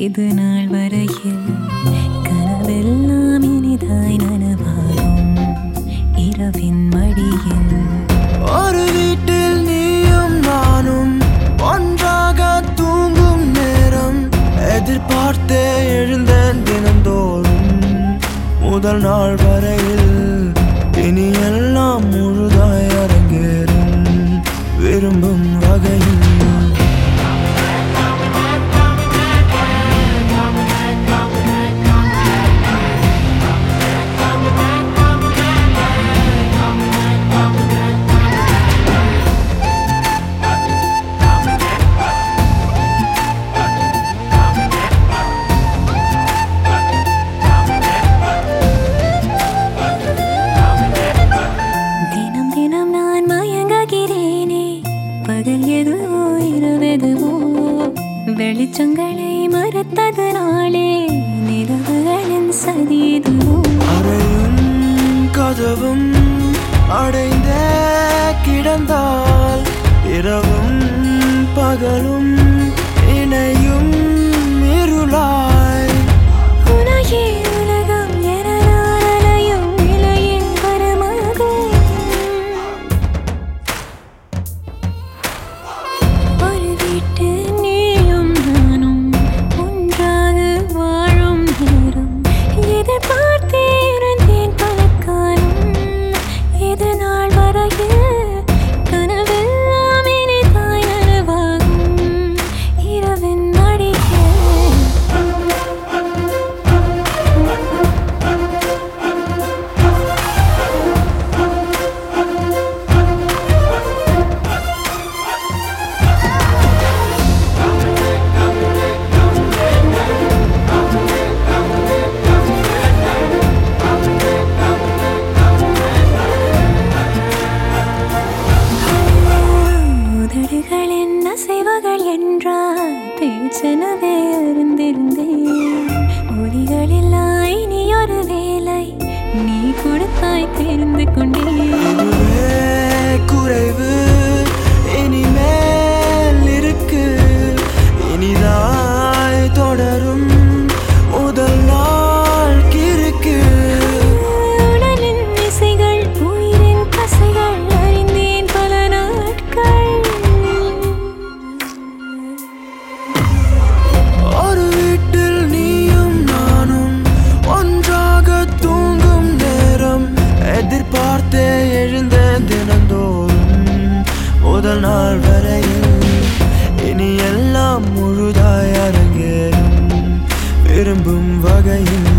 இது நாள் வரையில் கனவெல்லாம் இனிதாய் நனவாகும் இரவின் மடியில் ஒரு வீட்டில் நீயும் நானும் ஒன்றாக தூங்கும் நேரம் எதிர்பார்த்தே எழுந்தேன் தினந்தோறும் முதல் நாள் வரையில் இனி எல்லாம் முழுதாய் அரங்கேறும் விரும்பும் வகையில் தினம் தினம் நான் மயங்குகிறேனே பகல் எதுவோ இரவெதுவோ வெளிச்சங்களை மறுத்ததனாலே நிலவுகளின் சதி எதுவோ அறையும் கதவும் அடைந்தே கிடந்தால் இரவும் பகலும் இணையும் இருளாய் உலகே உலகம் என நான் அலையும் நிலையின் வரமாகும் ஒரு வீட்டு நீயும் நானும் ஒன்றாக வாழும் நேரம் எதிர்பார்த்தே இருந்தேன் பல காலம் இது நாள் வரையில் கனவெல்லாம் இனிதாய் நனவாகும் இரவின் மடியில் உதடுகளின் அசைவுகள் என்றால் பேச்செனவே அறிந்திருந்தேன் ஒலிகளில்லா இனி ஒரு வேலை நீ கொடுத்தாய் தெரிந்து கொண்டேன் அதுவே குறைவு இனிமேல் இருக்கு இனிதாய் தொடரும் முதல் நாள் கிறுக்கு உடலின் இசைகள் உயிரின் பசைகள் அறிந்தேன் பல நாட்கள் ஒரு வீட்டில் நீயும் நானும் ஒன்றாக தூங்கும் நேரம் எதிர்பார்த்தே எழுந்தேன் தினந்தோறும் முதல் நாள் வரையில் இனி எல்லாம் முழுதாய் அரங்கேறும் விரும்பும் வகையில்